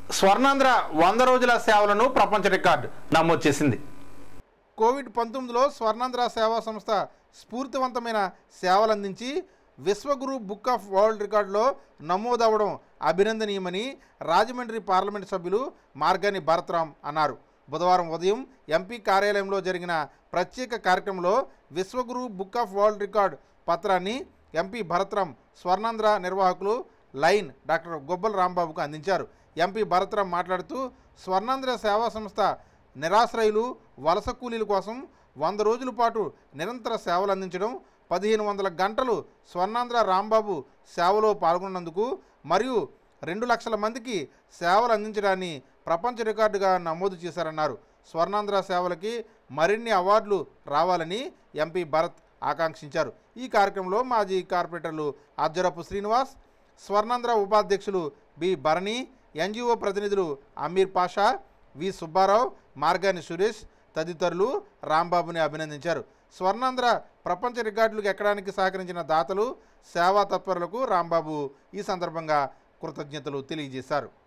స్వర్ణాంధ్ర వంద రోజుల సేవలను ప్రపంచ రికార్డు నమోదు చేసింది కోవిడ్ పంతొమ్మిదిలో స్వర్ణాంధ్ర సేవా సంస్థ స్ఫూర్తివంతమైన సేవలు అందించి విశ్వగురు బుక్ ఆఫ్ వరల్డ్ రికార్డులో నమోదవడం అభినందనీయమని రాజమండ్రి పార్లమెంటు సభ్యులు మార్గాని భరత్రాం అన్నారు బుధవారం ఉదయం ఎంపీ కార్యాలయంలో జరిగిన ప్రత్యేక కార్యక్రమంలో Vishwaguru book of world record పత్రాన్ని ఎంపీ భరత్రాం స్వర్ణాంధ్ర నిర్వాహకులు లైన్ డాక్టర్ గొబ్బల రాంబాబుకు అందించారు ఎంపీ భరత్రాం మాట్లాడుతూ స్వర్ణాంధ్ర సేవా సంస్థ నిరాశ్రయులు వలస కూలీల కోసం వంద రోజుల పాటు నిరంతర సేవలు అందించడం పదిహేను వందల గంటలు స్వర్ణాంధ్ర రాంబాబు సేవలో పాల్గొన్నందుకు మరియు రెండు లక్షల మందికి సేవలు అందించడాన్ని ప్రపంచ రికార్డుగా నమోదు చేశారన్నారు స్వర్ణాంధ్ర సేవలకి మరిన్ని అవార్డులు రావాలని ఎంపీ భరత్ ఆకాంక్షించారు ఈ కార్యక్రమంలో మాజీ కార్పొరేటర్లు అజ్జరపు శ్రీనివాస్ స్వర్ణాంధ్ర ఉపాధ్యక్షులు బి భరణి ఎన్జిఓ ప్రతినిధులు అమీర్ పాషా వి సుబ్బారావు మార్గాని సురేష్ తదితరులు రాంబాబుని అభినందించారు స్వర్ణాంధ్ర ప్రపంచ రికార్డులకు ఎక్కడానికి సహకరించిన దాతలు సేవా తత్పరులకు రాంబాబు ఈ సందర్భంగా కృతజ్ఞతలు తెలియజేశారు